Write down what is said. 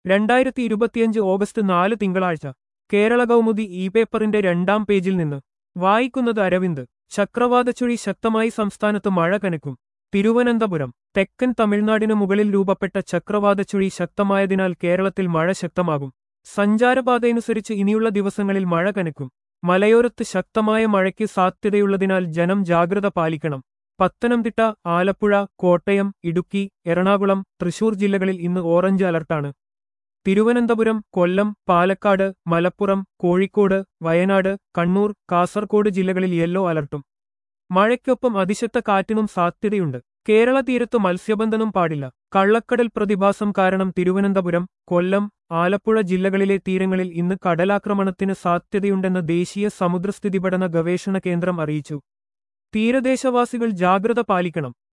രണ്ടായിരത്തി ഇരുപത്തിയഞ്ച് ഓഗസ്റ്റ് നാല് തിങ്കളാഴ്ച കേരള കൗമുദി ഇ പേപ്പറിന്റെ രണ്ടാം പേജിൽ നിന്ന് വായിക്കുന്നത് അരവിന്ദ് ചക്രവാതച്ചുഴി ശക്തമായി സംസ്ഥാനത്ത് മഴ കനക്കും തിരുവനന്തപുരം തെക്കൻ തമിഴ്നാടിനു മുകളിൽ രൂപപ്പെട്ട ചക്രവാതച്ചുഴി ശക്തമായതിനാൽ കേരളത്തിൽ മഴ ശക്തമാകും സഞ്ചാരപാതയനുസരിച്ച് ഇനിയുള്ള ദിവസങ്ങളിൽ മഴ കനക്കും മലയോരത്ത് ശക്തമായ മഴയ്ക്ക് സാധ്യതയുള്ളതിനാൽ ജനം ജാഗ്രത പാലിക്കണം പത്തനംതിട്ട ആലപ്പുഴ കോട്ടയം ഇടുക്കി എറണാകുളം തൃശൂർ ജില്ലകളിൽ ഇന്ന് ഓറഞ്ച് അലർട്ടാണ് തിരുവനന്തപുരം കൊല്ലം പാലക്കാട് മലപ്പുറം കോഴിക്കോട് വയനാട് കണ്ണൂർ കാസർഗോഡ് ജില്ലകളിൽ യെല്ലോ അലർട്ടും മഴയ്ക്കൊപ്പം അതിശക്ത കാറ്റിനും സാധ്യതയുണ്ട് കേരള തീരത്ത് മത്സ്യബന്ധനം പാടില്ല കള്ളക്കടൽ പ്രതിഭാസം കാരണം തിരുവനന്തപുരം കൊല്ലം ആലപ്പുഴ ജില്ലകളിലെ തീരങ്ങളിൽ ഇന്ന് കടലാക്രമണത്തിന് സാധ്യതയുണ്ടെന്ന് ദേശീയ സമുദ്രസ്ഥിതി പഠന ഗവേഷണ കേന്ദ്രം അറിയിച്ചു തീരദേശവാസികൾ ജാഗ്രത പാലിക്കണം